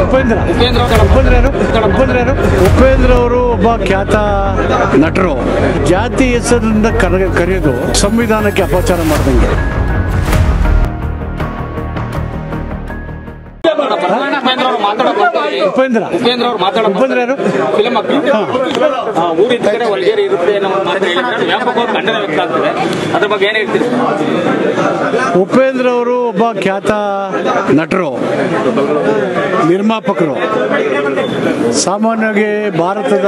ಉಪೇಂದ್ರ ಉಪೇಂದ್ರ ಉಪೇಂದ್ರ ಯಾರು ಉಪೇಂದ್ರ ಯಾರು ಉಪೇಂದ್ರ ಅವರು ಒಬ್ಬ ಖ್ಯಾತ ನಟರು ಜಾತಿ ಹೆಸರಿನಿಂದ ಕರ ಕರೆಯೋದು ಸಂವಿಧಾನಕ್ಕೆ ಅಪಚಾರ ಮಾಡ್ದಂಗೆ ಉಪೇಂದ್ರ ಅವರು ಮಾತಾಡೋದು ಉಪೇಂದ್ರ ಉಪೇಂದ್ರ ಅವರು ಮಾತಾಡೋದು ಉಪೇಂದ್ರ ಯಾರು ಫಿಲಂ ಊರಿದ್ದ ಕಡೆ ಒಳಗೇರಿ ಇರುತ್ತೆ ಅನ್ನೋ ಒಂದು ಮಾತು ಹೇಳಿದ್ರೆ ವ್ಯಾಪಕವಾಗಿ ಖಂಡನೆ ವ್ಯಕ್ತ ಆಗ್ತದೆ ಅದ್ರ ಬಗ್ಗೆ ಏನ್ ಹೇಳ್ತೀರಿ ಉಪೇಂದ್ರ ಅವರು ಒಬ್ಬ ಖ್ಯಾತ ನಟರು ನಿರ್ಮಾಪಕರು ಸಾಮಾನ್ಯವಾಗಿ ಭಾರತದ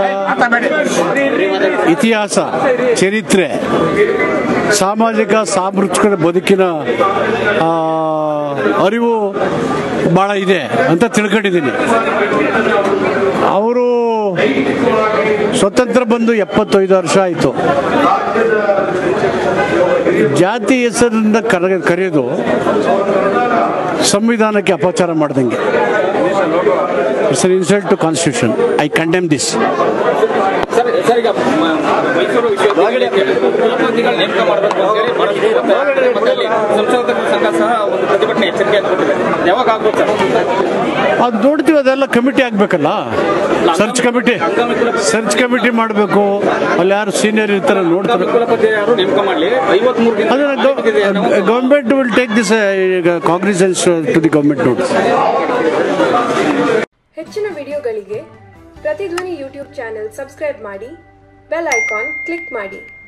ಇತಿಹಾಸ ಚರಿತ್ರೆ ಸಾಮಾಜಿಕ ಸಾಂಸ್ಕೃತಿಕ ಬದುಕಿನ ಆ, ಅರಿವು ಭಾಳ ಇದೆ ಅಂತ ತಿಳ್ಕೊಂಡಿದ್ದೀನಿ ಅವರು ಸ್ವತಂತ್ರ ಬಂದು ಎಪ್ಪತ್ತೈದು ವರ್ಷ ಆಯಿತು ಜಾತಿ ಹೆಸರಿನಿಂದ ಕರ ಕರೆಯೋದು ಸಂವಿಧಾನಕ್ಕೆ ಅಪಚಾರ ಮಾಡ್ದಂಗೆ it's an insult to constitution I condemn this sir sir ಈಗ ಮ- ಮೈಸೂರು ವಿಶ್ವವಿದ್ಯಾಲಯ ಕುಲಪತಿಗಳ ನೇಮಕ ಮಾಡಬೇಕು ಅಂತ ಹೇಳಿ ಬಹಳಷ್ಟು ಒತ್ತಾಯ ಆಗ್ತಿದೆ. ಮತ್ತೆ ಅಲ್ಲಿ ಸಂಶೋಧಕರ ಸಂಘ ಸಹ ಒಂದು ಪ್ರತಿಭಟನೆ ಎಚ್ಚರಿಕೆ ಕೊಟ್ಟಿದೆ ಯಾವಾಗ ಆಗ್ಬೋದು ಸರ್ ಅದು ನೋಡ್ತೀವಿ ಅದೆಲ್ಲ ಕಮಿಟಿ ಆಗಬೇಕಲ್ಲ ಸರ್ಚ್ ಕಮಿಟಿ ಸರ್ಚ್ ಕಮಿಟಿ ಮಾಡಬೇಕು ಅಲ್ಲಿ ಯಾರು ಸೀನಿಯರ್ ಇರ್ತಾರೆ ನೋಡ್ತಾರೆ ಕುಲಪತಿ ಯಾರು ನೇಮಕ ಮಾಡಲಿ ಐವತ್ಮೂರು ದಿನ ಅದನ್ನ government will take this congresses to the government notice ಹೆಚ್ಚಿನ ವಿಡಿಯೋಗಳಿಗೆ ಪ್ರತಿಧ್ವನಿ ಯೂಟ್ಯೂಬ್ ಚಾನೆಲ್ ಸಬ್ಸ್ಕ್ರೈಬ್ ಮಾಡಿ ಬೆಲ್ ಐಕಾನ್ ಕ್ಲಿಕ್ ಮಾಡಿ